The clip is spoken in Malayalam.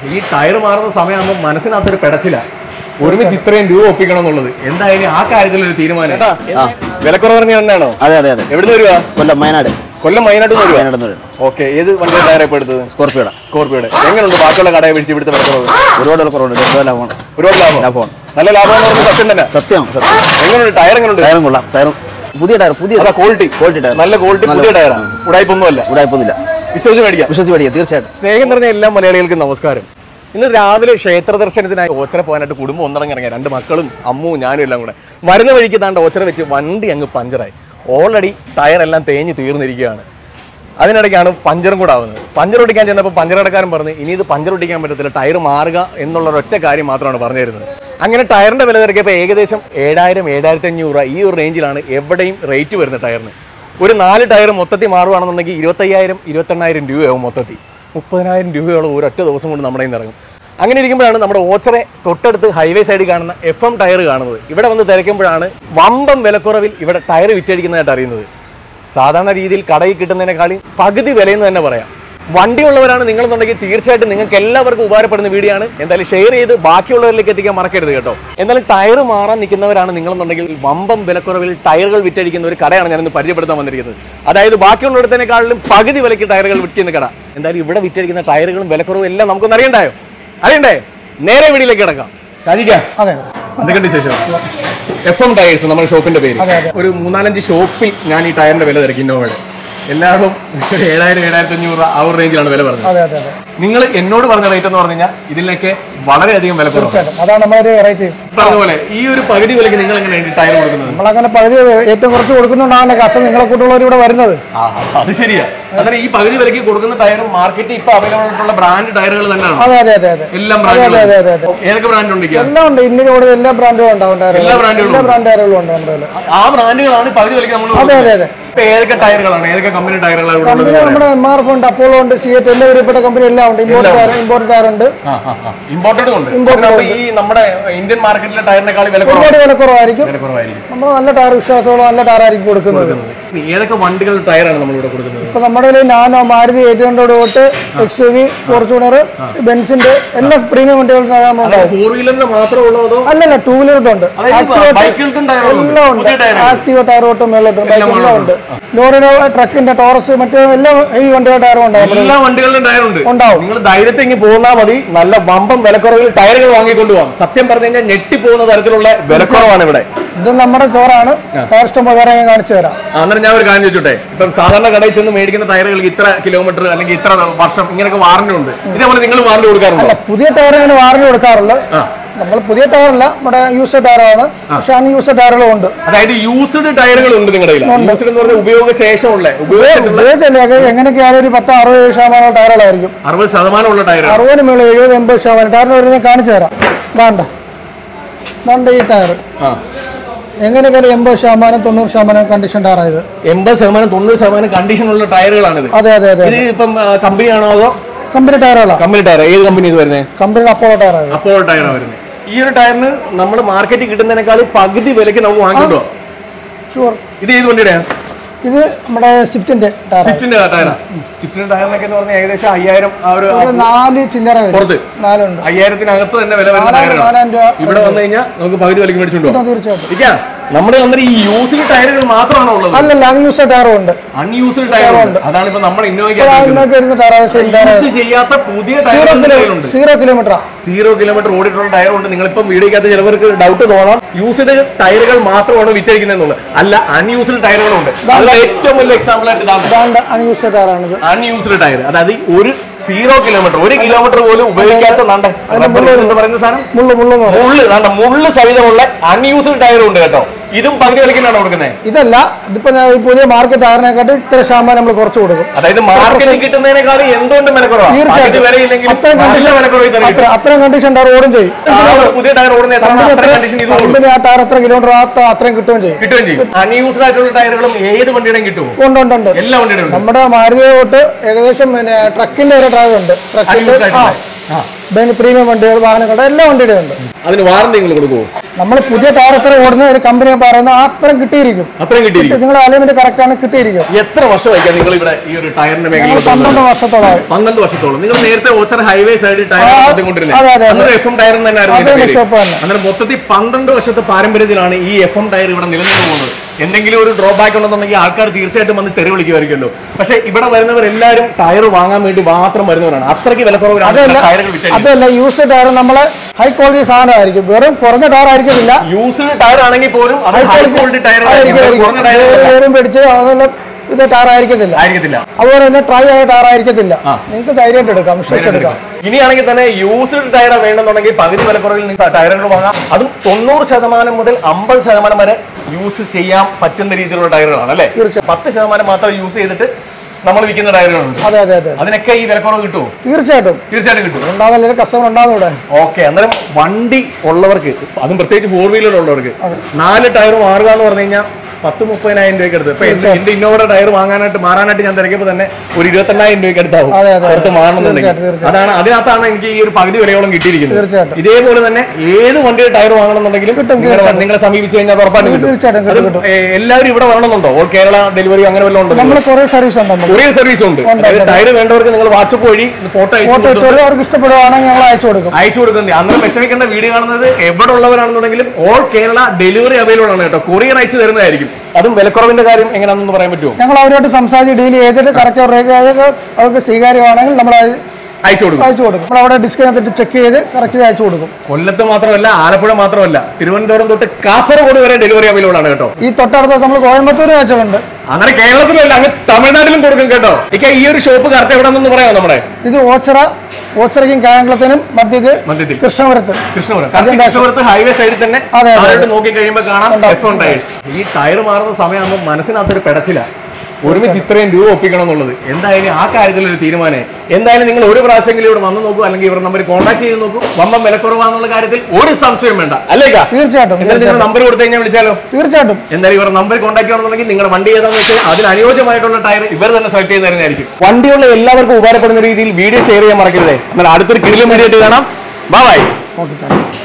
ഈ ടയർ മാറുന്ന സമയമാകുമ്പോൾ മനസ്സിനകത്തൊരു പെടച്ചില്ല ഒരുമിച്ച് ഇത്രയും രൂപ ഒപ്പിക്കണം എന്നുള്ളത് എന്തായാലും ആ കാര്യത്തിൽ ഒരു തീരുമാനം വിലക്കുറവ് പറഞ്ഞ തന്നെയാണോ അതെ അതെ അതെ എവിടുന്ന് വരുവാ കൊല്ലം വയനാട് കൊല്ലം വയനാട്ടിൽ നിന്ന് വരുവാ വയനാട് നിന്ന് ഓക്കെ ഏത് വണ്ടി ടയർ ഇപ്പോൾ എടുത്തത് സ്കോർപ്പിയോടെ സ്കോർപ്പിയോടെ എങ്ങനെയുണ്ട് ബാക്കിയുള്ള കടയെ പിടിച്ച് ഇവിടുത്തെ വിലക്കുറവ് ഒരുപാട് കുറവുണ്ട് ഒരുപാട് ലാഭമാണ് ഒരുപാട് ലാഭം ലാഭമാണ് നല്ല ലാഭം എന്ന് പറയുന്നത് സത്യം തന്നെ സത്യം സത്യം എങ്ങനെയുണ്ട് ടയർ എങ്ങനെയുണ്ട് ടയറും കൊള്ളാം ടയറും പുതിയ ടയർ പുതിയ അതാ ക്വാളിറ്റി ക്വാളിറ്റി ടയർ നല്ല ക്വാളിറ്റി പുതിയ ടയറാണ് ഉടായ്പൊന്നുമല്ല ഉടായ്പൊന്നുമില്ല വിശ്വസിച്ച് മേടിക്കാം വിശ്വസിച്ച് പഠിക്കാം തീർച്ചയായിട്ടും സ്നേഹം നിറഞ്ഞ എല്ലാ മലയാളികൾക്കും നമസ്കാരം ഇന്ന് രാവിലെ ക്ഷേത്ര ദർശനത്തിനായി ഓച്ചറ പോകാനായിട്ട് കുടുംബം ഒന്നിറങ്ങിറങ്ങിയ രണ്ട് മക്കളും അമ്മുവും ഞാനും എല്ലാം കൂടെ വരുന്ന വഴിക്ക് താണ്ട് ഓച്ചറ വെച്ച് വണ്ടി അങ്ങ് പഞ്ചറായി ഓൾറെഡി ടയർ എല്ലാം തേഞ്ഞ് തീർന്നിരിക്കുകയാണ് അതിനിടയ്ക്കാണ് പഞ്ചറും കൂടെ ആവുന്നത് പഞ്ചർ ഒട്ടിക്കാൻ ചെന്നപ്പോൾ പഞ്ചറടക്കാരൻ പറഞ്ഞ് ഇനി ഇത് പഞ്ചർ ഒട്ടിക്കാൻ പറ്റത്തില്ല ടയർ മാറുക എന്നുള്ള ഒറ്റ കാര്യം മാത്രമാണ് പറഞ്ഞു തരുന്നത് അങ്ങനെ ടയറിന്റെ വില തിരക്കിയപ്പോൾ ഏകദേശം ഏഴായിരം ഏഴായിരത്തി അഞ്ഞൂറ് രൂപ ഈ ഒരു റേഞ്ചിലാണ് എവിടെയും റേറ്റ് വരുന്നത് ടയറിന് ഒരു നാല് ടയർ മൊത്തത്തിൽ മാറുകയാണെന്നുണ്ടെങ്കിൽ ഇരുപത്തയ്യായിരം ഇരുപത്തെണ്ണായിരം രൂപയാവും മൊത്തത്തിൽ മുപ്പതിനായിരം രൂപയോളം ഒരൊറ്റ ദിവസം കൊണ്ട് നമ്മുടെ കയ്യിൽ നിന്ന് ഇറങ്ങും അങ്ങനെ ഇരിക്കുമ്പോഴാണ് നമ്മുടെ ഓച്ചറെ തൊട്ടടുത്ത് ഹൈവേ സൈഡിൽ കാണുന്ന എഫ് എം ടയർ കാണുന്നത് ഇവിടെ വന്ന് തിരക്കുമ്പോഴാണ് വമ്പം വിലക്കുറവിൽ ഇവിടെ ടയർ വിറ്റഴിക്കുന്നതായിട്ട് അറിയുന്നത് സാധാരണ രീതിയിൽ കടയിൽ കിട്ടുന്നതിനേക്കാളും പകുതി വിലയെന്ന് തന്നെ പറയാം വണ്ടിയുള്ളവരാണ് നിങ്ങളെന്നുണ്ടെങ്കിൽ തീർച്ചയായിട്ടും നിങ്ങൾക്ക് എല്ലാവർക്കും ഉപകാരപ്പെടുന്ന വീഡിയോ ആണ് എന്തായാലും ഷെയർ ചെയ്ത് ബാക്കിയുള്ളവരിലേക്ക് എത്തിക്കാൻ മറക്കരുത് കേട്ടോ എന്നാലും ടയർ മാറാൻ നിൽക്കുന്നവരാണ് നിങ്ങളെന്നുണ്ടെങ്കിൽ വമ്പം വിലക്കുറവിൽ ടയറുകൾ വിറ്റഴിക്കുന്ന ഒരു കടയാണ് ഞാനിന്ന് പരിചയപ്പെടുത്താൻ വന്നിരിക്കുന്നത് അതായത് ബാക്കിയുള്ളിടത്തേക്കാളും പകുതി വിലയ്ക്ക് ടയറുകൾ വിൽക്കുന്ന കട എന്തായാലും ഇവിടെ വിറ്റഴിക്കുന്ന ടയറുകളും വിലക്കുറവും എല്ലാം നമുക്കൊന്ന് അറിയണ്ടായോ അറിയണ്ടേ നേരെ വീടിലേക്ക് കിടക്കാം ഷാജിക്കാം അതെ എന്തൊക്കെയുണ്ട് വിശേഷം എഫ് എം ടയേഴ്സ് നമ്മുടെ ഷോപ്പിന്റെ പേര് ഒരു മൂന്നാലഞ്ച് ഷോപ്പിൽ ഞാൻ ഈ ടയറിന്റെ വില തിരക്കി ഇന്നോവയുടെ എല്ലാതും ഒരു ഏഴായിരം ഏഴായിരത്തി അഞ്ഞൂറ് രൂപ ആ ഒരു റേഞ്ചിലാണ് വില പറഞ്ഞത് അതെ അതെ അതെ നിങ്ങൾ എന്നോട് പറഞ്ഞ റേറ്റ് എന്ന് പറഞ്ഞു കഴിഞ്ഞാൽ ഇതിനൊക്കെ വളരെയധികം വില കുറവാണ് തീർച്ചയായിട്ടും അതാണ് നമ്മളൊരു വെറൈറ്റി പറഞ്ഞ പോലെ ഈ ഒരു പകുതി വിലയ്ക്ക് നിങ്ങൾ എങ്ങനെയാണ് ടയർ കൊടുക്കുന്നത് നമ്മളങ്ങനെ പകുതി ഏറ്റവും കുറച്ച് കൊടുക്കുന്നുണ്ടാണല്ലോ കസ്റ്റമർ നിങ്ങളെ കൂട്ടുള്ളവർ ഇവിടെ വരുന്നത് ആഹാ, അത് ശരിയാ അന്നേരം ഈ പകുതി വിലയ്ക്ക് കൊടുക്കുന്ന ടയറും മാർക്കറ്റിൽ ഇപ്പൊ അവൈലബിൾ ആയിട്ടുള്ള ബ്രാൻഡ് ടയറുകൾ തന്നെയാണ് അതെ അതെ അതെ അതെ എല്ലാം അതെ അതെ അതെ അതെ ബ്രാൻഡുകളും ഏതൊക്കെ ബ്രാൻഡ് ഉണ്ട് ഇരിക്കുക? എല്ലാം ഉണ്ട് ഇന്ത്യൻ കൂടുതൽ എല്ലാ ബ്രാൻഡുകളും ഉണ്ടാവും ടയറുകൾ എല്ലാ ബ്രാൻഡുകളും എല്ലാ ബ്രാൻഡ് ടയറുകളും ഉണ്ട് നമ്മുടെ കയ്യില്. ആ ബ്രാൻഡുകളാണ് പകുതി വിലയ്ക്ക് നമ്മൾ അതെ അതെ അതെ ഇപ്പൊ ഏതൊക്കെ ടയറുകളാണ് ഏതൊക്കെ കമ്പനി ടയറുകളാണ് ഇവിടെ ഉള്ളത് കമ്പനി നമ്മുടെ എം ആർ എഫ് ഉണ്ട് അപ്പോളോ ഉണ്ട് സിയറ്റ് എല്ലാ ഒരുപ്പെട്ട കമ്പനി എല്ലാം ഉണ്ട് ഇമ്പോർട്ട് ടയർ ഇമ്പോർട്ട് ടയർ ഉണ്ട് ഇമ്പോർട്ടഡ് ഉണ്ട് അപ്പൊ ഈ നമ്മുടെ ഇന്ത്യൻ മാർക്കറ്റിലെ ടയറിനെക്കാൾ വില കുറവാണ് ഒരുപാട് വില കുറവായിരിക്കും വില കുറവായിരിക്കും നമ്മൾ നല്ല ടയർ വിശ്വാസമുള്ള നല്ല ടയർ ആയിരിക്കും കൊടുക്കുന്നത് ഇനി ഏതൊക്കെ വണ്ടികളുടെ ടയറാണ് നമ്മൾ ഇവിടെ കൊടുക്കുന്നത് ഇപ്പൊ നമ്മുടെ കയ്യിൽ നാനോ മാരുതി എയ്റ്റ് ഹൺഡ്രഡ് തൊട്ട് എക്സ് യു വി ഫോർച്യൂണർ ബെൻസിന്റെ എല്ലാ പ്രീമിയം വണ്ടികളും നമ്മളുണ്ടാവും ഫോർ വീലറിന് മാത്രമേ ഉള്ളൂ അതോ അല്ലല്ല ടൂ വീലർ ഉണ്ട് അതായത് ബൈക്കുകൾക്കും ടയറുകളുണ്ട് എല്ലാം ഉണ്ട് പുതിയ ടയർ ആക്റ്റീവ ടയർ തൊട്ട് മേളിലോട്ടുണ്ട് എല്ലാം ഉണ്ട് ലോറിനോ ട്രക്കിന്റെ ടോറസ് മറ്റേ എല്ലാ ഈ വണ്ടിയുടെ ടയറും ഉണ്ടാവും എല്ലാ വണ്ടികളുടെയും ടയർ ഉണ്ട് ഉണ്ടാവും നിങ്ങൾ ധൈര്യത്തിൽ ഇങ്ങ് പോന്നാൽ മതി നല്ല വമ്പം വിലക്കുറവിൽ ടയറുകൾ വാങ്ങിക്കൊണ്ട് പോകാം സത്യം പറഞ്ഞു കഴിഞ്ഞാൽ ഞെട്ടിപ്പോകുന്ന തരത്തിലുള്ള വിലക്കുറവാണ് ഇവിടെ ഇത് നമ്മുടെ ചോറാണ് ടയർ ഇഷ്ടം പോലെ ഞാൻ കാണിച്ചു തരാം ആ, അന്നേരം ഞാൻ ഒരു കാര്യം ചോദിച്ചോട്ടെ ഇപ്പം സാധാരണ കടയിൽ ചെന്ന് മേടിക്കുന്ന ടയറുകൾക്ക് ഇത്ര കിലോമീറ്റർ അല്ലെങ്കിൽ ഇത്ര വർഷം ഇങ്ങനെയൊക്കെ വാറന്റി ഉണ്ട് ഇതേപോലെ നിങ്ങൾ വാറന്റി കൊടുക്കാറുണ്ടോ അല്ല പുതിയ ടയർ ഞാൻ വാറണ്ടി കൊടുക്കാറുള്ളത് ആ. നമ്മൾ പുതിയ ടയറല്ല നമ്മുടെ യൂസർ ടയറാണ് പക്ഷെ അൺയൂസർ ടയറുകളും ഉണ്ട് അതായത് യൂസ്ഡ് ടയറുകൾ ഉണ്ട് നിങ്ങളുടെ കയ്യിൽ യൂസ്ഡ് എന്ന് പറഞ്ഞാൽ ഉപയോഗശേഷമുള്ള ഉപയോഗിച്ചിട്ടുള്ള ഉപയോഗിച്ചല്ലേ അത് എങ്ങനെയൊക്കെയാലും ഒരു പത്ത് അറുപത് ഏഴ് ശതമാനം ടയറുകളായിരിക്കും അറുപത് ശതമാനമുള്ള ടയറുകൾ അറുപതിന് മേളിൽ എഴുപത് എൺപത് ശതമാനം ടയറിന് ഒരു ഞാൻ കാണിച്ചു തരാം വേണ്ട വേണ്ട ഈ ടയർ ആ എങ്ങനെയൊക്കെ എൺപത് ശതമാനം തൊണ്ണൂറ് ശതമാനം കണ്ടീഷൻ ടയറായത് എൺപത് ശതമാനം തൊണ്ണൂറ് ശതമാനം കണ്ടീഷനുള്ള ടയറുകളാണിത് അതെ അതെ അതെ ഇത് ഇപ്പം കമ്പനിയാണോ അതോ കമ്പനി ടയറുകളാണ് കമ്പനി ടയർ ഏത് കമ്പനി ഇത് വരുന്നത് കമ്പനിയുടെ അപ്പോളോ ടയറായത് അപ്പോളോ ടയറാണ് വരുന്നത് ഈ ഒരു ടയറിന് നമ്മൾ മാർക്കറ്റിൽ കിട്ടുന്നതിനേക്കാൾ പകുതി വിലയ്ക്ക് നമുക്ക് വാങ്ങിക്കൊണ്ടോ ഷുവർ ഇത് ഏത് വണ്ടിയുടെയാണ് ഇത് നമ്മുടെ സ്വിഫ്റ്റിന്റെ ടയർ സ്വിഫ്റ്റിന്റെ ടയറാ സ്വിഫ്റ്റിന്റെ ടയറിനൊക്കെ എന്ന് പറഞ്ഞാൽ ഏകദേശം അയ്യായിരം ആ ഒരു ഒരു നാല് ചില്ലറ വരും പുറത്ത് നാലുണ്ട് അയ്യായിരത്തിനകത്ത് തന്നെ വില വരുന്ന നാലായിരം ടയറുകളാണ് നാലായിരം രൂപ ഇവിടെ വന്നു കഴിഞ്ഞാൽ നമുക്ക് പകുതി വിലയ്ക്ക് മേടിച്ചുകൊണ്ടോ ആ, തീർച്ചയായിട്ടും ഇരിക്കാം നമ്മുടെ അന്നേരം ഈ യൂസ്ഡ് ടയറുകൾ മാത്രമാണോ ഉള്ളത് അല്ലല്ല അൺയൂസർ ടയറും ഉണ്ട് അൺയൂസ്ഡ് ടയറുണ്ട് അതാണ് ഇപ്പൊ നമ്മൾ ഇന്നോവയ്ക്ക് അതിനൊക്കെ വരുന്ന ടയർ സെയിം ടയർ യൂസ് ചെയ്യാത്ത പുതിയ സീറോ ടയറുകൾ കിലോ കയ്യിലുണ്ട് സീറോ കിലോമീറ്ററാ സീറോ കിലോമീറ്റർ ഓടിയിട്ടുള്ള ടയർ ഉണ്ട് നിങ്ങളിപ്പം വീഡിയോക്കകത്ത് ചിലവർക്ക് ഡൗട്ട് തോന്നാം യൂസ്ഡ് ടയറുകൾ മാത്രമാണ് വിറ്റഴിക്കുന്നതെന്നുള്ളത് അല്ല അൺയൂസ്ഡ് ടയറുകളും ഉണ്ട് അതിൽ ഏറ്റവും വലിയ എക്സാമ്പിൾ ആയിട്ട് ഇതാണ് ഇതാണ്ട് അൺയൂസർ ടയറാണിത് അൺയൂസ്ഡ് ടയർ അതായത് ഒരു സീറോ കിലോമീറ്റർ ഒരു കിലോമീറ്റർ പോലും ഉപയോഗിക്കാത്ത നാണ്ട റബ്ബർ എന്ന് പറയുന്ന സാധനം മുള്ളു മുള്ളു എന്ന് പറയും മുള്ള് നാണ്ട മുള്ള് സഹിതമുള്ള അൺയൂസ്ഡ് ടയറും ഉണ്ട് കേട്ടോ ഇതും പകുതി വിലക്കിനാണ് കൊടുക്കുന്നത് ഇതല്ല ഇതിപ്പോ ഞാൻ ഈ പുതിയ മാർക്കറ്റ് ടയറിനെക്കാട്ടി ഇത്ര ശതമാനം നമ്മൾ കുറച്ച് കൊടുക്കും അതായത് മാർക്കറ്റിൽ കിട്ടുന്നതിനേക്കാൾ എന്തുകൊണ്ടും വിലക്കുറവാണ് പകുതി വിലയില്ലെങ്കിൽ അത്രയും നല്ല കണ്ടീഷൻ വിലക്കുറവ് തന്നെ കിട്ടും. അത്രയും കണ്ടീഷൻ ടയർ ഓടും ചെയ്യും ആ ഒരു പുതിയ ടയർ ഓടുന്ന എത്ര കമ്പനി അത്ര എത്ര- കണ്ടീഷൻ ഇത് ഓടും കമ്പനി ആ ടയർ എത്ര കിലോമീറ്റർ ആ അത്രയും കിട്ടുകയും ചെയ്യും കിട്ടുകയും ചെയ്യും അൺയൂസ്ഡ് ആയിട്ടുള്ള ടയറുകളും ഏത് വണ്ടിയുടെയും കിട്ടുമോ ഉണ്ട് ഉണ്ട് ഉണ്ട് എല്ലാ വണ്ടിയുടെയും ഉണ്ട് നമ്മുടെ മാരുതി തൊട്ട് ഏകദേശം പിന്നെ ട്രക്കിന്റെ ഒരു ഡ്രൈവ് ഉണ്ട് ട്രക്കിന്റെ Unused ആ ആയിട്ടുള്ള. ആ. പ്രീമിയം വണ്ടികൾ വാഹനങ്ങളുടെ എല്ലാ വണ്ടിയുടെയും ഉണ്ട് അതിന് വാറന്റി നിങ്ങൾ കൊടുക്കുമോ നമ്മൾ പുതിയ ടയർ എത്ര ഓടുന്ന ഒരു കമ്പനി പറയുന്ന ആ അത്രയും കിട്ടിയിരിക്കും അത്രയും കിട്ടിയിരിക്കും നിങ്ങളുടെ അലൈൻമെന്റ് കറക്റ്റ് ആണ് കിട്ടിയിരിക്കും എത്ര വർഷമായിരിക്കാം നിങ്ങൾ ഇവിടെ ഈ ഒരു ടയറിന്റെ ഞങ്ങൾ മേഖലയിൽ പന്ത്രണ്ട് വർഷത്തോളമായി പന്ത്രണ്ട് വർഷത്തോളം നിങ്ങൾ നേരത്തെ ഓച്ചർ ഹൈവേ സൈഡിൽ ടയർ ആ, അതെ, അതെ, നടത്തിക്കൊണ്ടിരുന്നത് അതെ. അന്നേരം എഫ് എം ടയർ തന്നെ ആയിരുന്നു അതെ, ഇതിന്റെ പേര്. ഷോപ്പ് തന്നെ. അന്നേരം മൊത്തത്തിൽ പന്ത്രണ്ട് വർഷത്തെ പാരമ്പര്യത്തിലാണ് ഈ എഫ് എം ടയർ ഇവിടെ നിലനിന്ന് പോകുന്നത് എന്തെങ്കിലും ഒരു ഡ്രോബാക്ക് ഉണ്ടെന്നുണ്ടെങ്കിൽ ആൾക്കാർ തീർച്ചയായിട്ടും വന്ന് തെറി വിളിക്കുമായിരിക്കുമല്ലോ പക്ഷേ ഇവിടെ വരുന്നവരെല്ലാവരും ടയർ വാങ്ങാൻ വേണ്ടി മാത്രം വരുന്നവരാണ് അത്രയ്ക്ക് വിലക്കുറവിലാണ് അതല്ല ടയറുകൾ വിറ്റഴിക്കുന്നത് അതല്ല യൂസ് ടയർ നമ്മള് ഹൈ ക്വാളിറ്റി സാധനമായിരിക്കും വെറും കുറഞ്ഞ ടയർ ആയിരിക്കത്തില്ല യൂസ്ഡ് ടയർ ആണെങ്കിൽ പോലും അത് ഹൈ ക്വാളിറ്റി ടയർ കുറഞ്ഞ ടയർ വെറും പിടിച്ച് അതെല്ലാം ഇത് ടയർ ആയിരിക്കത്തില്ല ആയിരിക്കത്തില്ല അതുപോലെ തന്നെ ട്രൈ ആയ ടയർ ആയിരിക്കത്തില്ല ആ. നിങ്ങൾക്ക് ധൈര്യമായിട്ട് എടുക്കാം വിശ്വസിച്ചെടുക്കാം ഇനിയാണെങ്കിൽ തന്നെ യൂസ്ഡ് ടയർ വേണമെന്നുണ്ടെങ്കിൽ പകുതി വിലക്കുറവിൽ നിങ്ങൾക്ക് ടയറുകൾ വാങ്ങാം അതും തൊണ്ണൂറ് ശതമാനം മുതൽ അമ്പത് ശതമാനം വരെ യൂസ് ചെയ്യാൻ പറ്റുന്ന രീതിയിലുള്ള ടയറുകളാണ് അല്ലേ തീർച്ചയായും. പത്ത് ശതമാനം മാത്രം യൂസ് ചെയ്തിട്ട് നമ്മൾ വിൽക്കുന്ന ടയറുകളുണ്ട് അതെ അതെ അതെ അതിനൊക്കെ ഈ വിലക്കുറവ് കിട്ടുമോ തീർച്ചയായിട്ടും തീർച്ചയായിട്ടും കിട്ടും ഉണ്ടാകുന്നില്ല കസ്റ്റമർ ഉണ്ടാകും ഇവിടെ ഓക്കെ അന്നേരം വണ്ടി ഉള്ളവർക്ക് അതും പ്രത്യേകിച്ച് ഫോർ വീലർ ഉള്ളവർക്ക് നാല് ടയർ മാറുക എന്ന് പറഞ്ഞു കഴിഞ്ഞാൽ പത്ത് മുപ്പതിനായിരം രൂപയ്ക്ക് അടുത്ത് ഇപ്പൊ എന്റെ എന്റെ ഇന്നോവയുടെ ടയർ വാങ്ങാനായിട്ട് മാറാനായിട്ട് ഞാൻ തിരക്കിയപ്പോൾ തന്നെ ഒരു ഇരുപത്തെണ്ണായിരം രൂപയ്ക്ക് അടുത്താവും അതെ, അതെ, അടുത്ത് മാറണമെന്നുണ്ടെങ്കിൽ തീർച്ചയായിട്ടും, തീർച്ചയായിട്ടും. അതാണ് അതിനകത്താണ് എനിക്ക് ഈ ഒരു പകുതി വിലയോളം കിട്ടിയിരിക്കുന്നത് തീർച്ചയായിട്ടും. ഇതേപോലെ തന്നെ ഏത് വണ്ടിയുടെ ടയർ വാങ്ങണമെന്നുണ്ടെങ്കിലും നിങ്ങളെ നിങ്ങളെ സമീപിച്ച് കഴിഞ്ഞാൽ അത് ഉറപ്പായിട്ടും കിട്ടും തീർച്ചയായിട്ടും കിട്ടും, അതും, ഏ, എല്ലാവരും ഇവിടെ വരണമെന്നുണ്ടോ ഓൾ കേരള ഡെലിവറി അങ്ങനെ വല്ലതും ഉണ്ടോ നമ്മൾ കുറേ സർവീസ് ഉണ്ട് നമുക്ക് കൊറിയർ സർവീസ് ഉണ്ട് അതായത് ടയർ വേണ്ടവർക്ക് നിങ്ങൾ വാട്സപ്പ് വഴി ഫോട്ടോ അയച്ചു ഫോട്ടോ കൊടുത്തു ഇട്ടുകൊണ്ട് അവർക്ക് ഇഷ്ടപ്പെടുവാണെങ്കിൽ ഞങ്ങൾ അയച്ചു കൊടുക്കും അയച്ചു കൊടുക്കുന്നത് അന്നേരം വിഷമിക്കേണ്ട വീഡിയോ കാണുന്നത് എവിടെ ഉള്ളവരാണെന്നുണ്ടെങ്കിലും ഓൾ കേരള ഡെലിവറി അവൈലബിൾ ആണ് കേട്ടോ കൊറിയർ അയച്ചു തരുന്നതായിരിക്കും അതും വിലക്കുറവിന്റെ കാര്യം എങ്ങനെയാണെന്ന് പറയാൻ പറ്റുമോ ഞങ്ങൾ അവരോട് സംസാരിച്ച് ഡീൽ ചെയ്തിട്ട് കറക്റ്റ് റേറ്റ് ചെയ്തിട്ട് അവർക്ക് സ്വീകാര്യമാണെങ്കിൽ നമ്മൾ അത് അയച്ചു കൊടുക്കും അയച്ചു കൊടുക്കും നമ്മൾ അവിടെ ഡിസ്കൗണ്ട് ചെക്ക് ചെയ്ത് കറക്റ്റ് അയച്ചു കൊടുക്കും കൊല്ലത്ത് മാത്രമല്ല ആലപ്പുഴ മാത്രമല്ല തിരുവനന്തപുരം തൊട്ട് കാസർഗോഡ് വരെ ഡെലിവറി അവൈലബിൾ ആണ് കേട്ടോ ഈ തൊട്ടടുത്ത നമ്മൾ കോയമ്പത്തൂർ അയച്ചിട്ടുണ്ട് അങ്ങനെ കേരളത്തിലല്ല അങ്ങ് തമിഴ്നാട്ടിലും കൊടുക്കും കേട്ടോ ഇക്ക ഈ ഒരു ഷോപ്പ് കറക്റ്റ് എവിടെ നിന്ന് പറയാമോ നമ്മുടെ ഇത് ഓച്ചിറ ഓച്ചിറയ്ക്കും കായംകുളത്തിനും മധ്യത്തിൽ മധ്യത്തിൽ കൃഷ്ണപുരത്ത് കൃഷ്ണപുരം കാരണം കൃഷ്ണപുരത്ത് ഹൈവേ സൈഡിൽ തന്നെ അതെ, അതെ, താഴോട്ട് നോക്കി കഴിയുമ്പോൾ കാണാം എഫ് വൺ ടയർ ഈ ടയർ മാറുന്ന സമയമാകുമ്പോൾ മനസ്സിനകത്തൊരു പെടച്ചില്ല ഒരുമിച്ച് ഇത്രയും രൂപ ഒപ്പിക്കണം എന്നുള്ളത് എന്തായാലും ആ കാര്യത്തിൽ ഒരു തീരുമാനം എന്തായാലും നിങ്ങൾ ഒരു പ്രാവശ്യമെങ്കിലും ഇവിടെ വന്ന് നോക്കൂ അല്ലെങ്കിൽ ഇവരുടെ നമ്പർ കോൺടാക്ട് ചെയ്ത് നോക്കൂ വമ്പം വിലക്കുറവാന്നുള്ള കാര്യത്തിൽ ഒരു സംശയം വേണ്ട അല്ലേക്കാ തീർച്ചയായിട്ടും എന്തായാലും നിങ്ങൾ നമ്പർ കൊടുത്തു കഴിഞ്ഞാൽ വിളിച്ചാലോ തീർച്ചയായിട്ടും എന്തായാലും ഇവരുടെ നമ്പർ കോൺടാക്ട് ചെയ്യണമെന്നുണ്ടെങ്കിൽ നിങ്ങളുടെ വണ്ടി ഏതാണെന്ന് വെച്ചാൽ അതിന് അനുയോജ്യമായിട്ടുള്ള ടയർ ഇവർ തന്നെ സെലക്ട് ചെയ്ത് തരുന്നതായിരിക്കും വണ്ടിയുള്ള എല്ലാവർക്കും ഉപകാരപ്പെടുന്ന രീതിയിൽ വീഡിയോ ഷെയർ ചെയ്യാൻ മറക്കരുതേ എന്നാൽ അടുത്തൊരു കിടിലും വീഡിയോ കാണാം ബൈ ഓക്കെ താങ്ക് യു